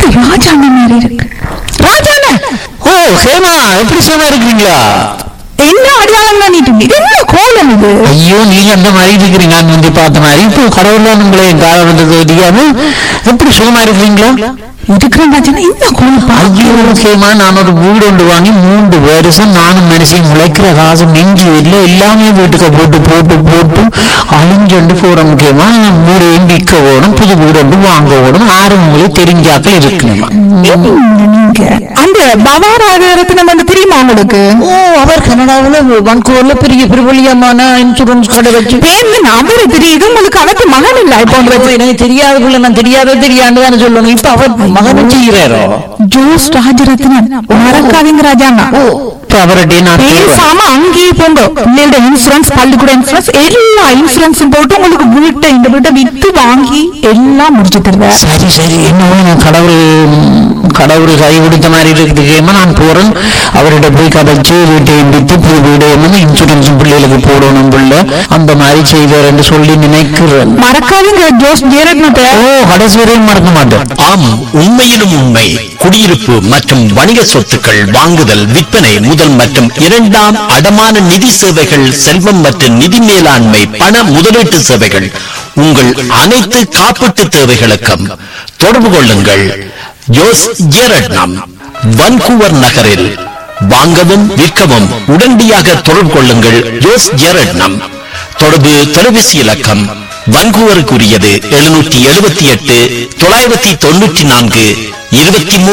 ராஜாண்ண மாதிரி இருக்கு ராஜாண்ண ஓ ஹேமா எப்படி சும்மா இருக்கிறீங்களா என்ன அடையாளம் பண்ணிட்டு இது என்ன கோலம் இது ஐயோ நீங்க அந்த மாதிரி இருக்கிறீங்க நான் வந்து பார்த்த மாதிரி இப்போ கடவுள் உங்களை என் காலம் வந்தது தெரியாம எப்படி சுகமா இருக்கிறீங்களா இருக்கிறேன் ராஜாண்ணா இந்த கோலம் பா ஐயோ ஹேமா நான் ஒரு வீடு ஒன்று வாங்கி மூன்று வருஷம் நானும் மனுஷன் முளைக்கிற காசு நெஞ்சு இல்லை எல்லாமே வீட்டுக்கு போட்டு போட்டு போட்டு அழிஞ்சொண்டு போற முக்கியமா வீடையும் விற்க ஓடும் புது வீடு ஒன்று வாங்க ஓடும் ஆறு உங்களுக்கு தெரிஞ்சாக்கள் இருக்கணுமா என்ன நீங்க அந்த பவாராகரத்தினம் வந்து தெரியுமா உங்களுக்கு ஓ அவர் கனடாவில் வன்கூர்ல பெரிய பிரபலியமான இன்சூரன்ஸ் கடை வச்சு பேர்ல நபரு தெரியுது உங்களுக்கு அவருக்கு மகன் இல்ல இப்போ இப்போ எனக்கு தெரியாத பிள்ளை நான் தெரியாத தெரியாண்டு தானே சொல்லணும் இப்ப அவர் மகனும் செய்கிறாரோ ஜோஸ் ராஜரத்னம் மறக்காதீங்க ராஜாண்ணா இப்ப அவர்கிட்ட நான் சொல்றேன். பேசாம அங்கேயே போங்க பிள்ளையோட இன்சூரன்ஸ் பள்ளிக்கூட இன்சூரன்ஸ் எல்லா இன்சூரன்ஸும் போட்டு உங்களுக்கு வீட்டை இந்த வீட்டை வித்து வாங்கி எல்லாம் முடிச்சு தருவேன் சரி சரி என்னவோ நான் கடவுள் கடவுள் கை கொடுத்த மாதிரி இருக்குதுக்கேமா நான் போறேன் அவர்கிட்ட போய் கதைச்சு வீட்டையும் வித்து புது வீடு என்னமோ இன்சூரன்ஸ் பிள்ளைகளுக்கு போடணும் பிள்ளை அந்த மாதிரி செய்வார் என்று சொல்லி நினைக்கிறேன் மறக்காதீங்க ஜோஸ் ஜெயரத்னத்தை ஓ கடைசி வரையும் மறக்க மாட்டேன் ஆம் உண்மையிலும் உண்மை குடியிருப்பு மற்றும் வணிக சொத்துக்கள் வாங்குதல் விற்பனை முதல் மற்றும் இரண்டாம் அடமான நிதி சேவைகள் செல்வம் மற்றும் நிதி மேலாண்மை பண முதலீட்டு சேவைகள் உங்கள் அனைத்து காப்பீட்டு தேவைகளுக்கும் தொடர்பு கொள்ளுங்கள் ஜோஸ் ஜேரட்னம் வன்கூவர் நகரில் வாங்கவும் விற்கவும் உடனடியாக தொடர்பு கொள்ளுங்கள் ஜோஸ் ஜேரட்னம் தொடர்பு தொலைபேசி இலக்கம் வன்கூவருக்குரியது எழுநூற்றி எழுபத்தி எட்டு தொள்ளாயிரத்தி தொண்ணூற்றி நான்கு இருபத்தி மூணு